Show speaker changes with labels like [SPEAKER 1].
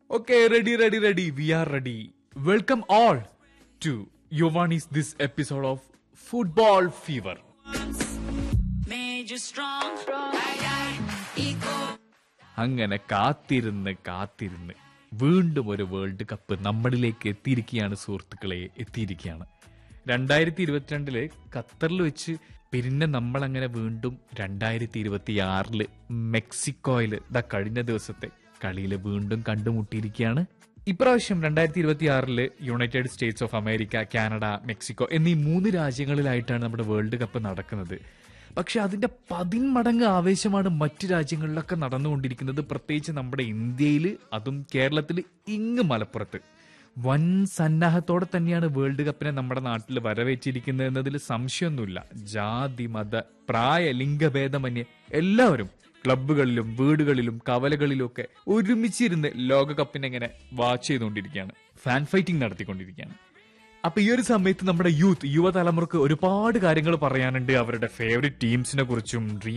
[SPEAKER 1] Okay, ready, ready, ready. We are ready. Welcome all to Giovanni's this episode of Football Fever.
[SPEAKER 2] made you strong. Aye, aye, equal.
[SPEAKER 1] അങ്ങനെ കാത്തിരുന്ന് കാത്തിരുന്ന് വീണ്ടും ഒരു world cup നമ്മളിലേക്ക് എത്തിയിരിക്കുകയാണ് സുഹൃത്തുക്കളെ എത്തിയിരിക്കുകയാണ് രണ്ടായിരത്തി ഇരുപത്തിരണ്ടില് ഖത്തറിൽ വെച്ച് പിന്നെ നമ്മൾ അങ്ങനെ വീണ്ടും രണ്ടായിരത്തി ഇരുപത്തി ആറില് മെക്സിക്കോയില് ദാ കഴിഞ്ഞ ദിവസത്തെ കളിയിൽ വീണ്ടും കണ്ടുമുട്ടിയിരിക്കുകയാണ് ഇപ്രാവശ്യം രണ്ടായിരത്തി ഇരുപത്തി ആറില് United States of America Canada Mexico എന്നീ മൂന്ന് രാജ്യങ്ങളിലായിട്ടാണ് നമ്മുടെ വേൾഡ് കപ്പ് നടക്കുന്നത് പക്ഷെ അതിന്റെ പതിന്മടങ്ങ് ആവേശമാണ് മറ്റു രാജ്യങ്ങളിലൊക്കെ നടന്നുകൊണ്ടിരിക്കുന്നത് പ്രത്യേകിച്ച് നമ്മുടെ ഇന്ത്യയിൽ അതും കേരളത്തിൽ ഇങ്ങ് മലപ്പുറത്ത് വൻ സന്നാഹത്തോടെ തന്നെയാണ് വേൾഡ് കപ്പിനെ നമ്മുടെ നാട്ടിൽ വരവേറ്റിരിക്കുന്നത് എന്നതിൽ സംശയമൊന്നുമില്ല ജാതി മത പ്രായ ലിംഗഭേദമന്യേ എല്ലാവരും ക്ലബ്ബുകളിലും വീടുകളിലും കവലകളിലും ഒക്കെ ഒരുമിച്ചിരുന്ന് ലോകകപ്പിനെ ഇങ്ങനെ വാച്ച് ചെയ്തുകൊണ്ടിരിക്കുകയാണ് ഫാൻ ഫൈറ്റിംഗ് നടത്തിക്കൊണ്ടിരിക്കുകയാണ് അപ്പൊ ഈ ഒരു സമയത്ത് നമ്മുടെ യൂത്ത് യുവതലമുറക്ക് ഒരുപാട് കാര്യങ്ങൾ പറയാനുണ്ട് അവരുടെ ഫേവറേറ്റ് ടീംസിനെ കുറിച്ചും ഡ്രീം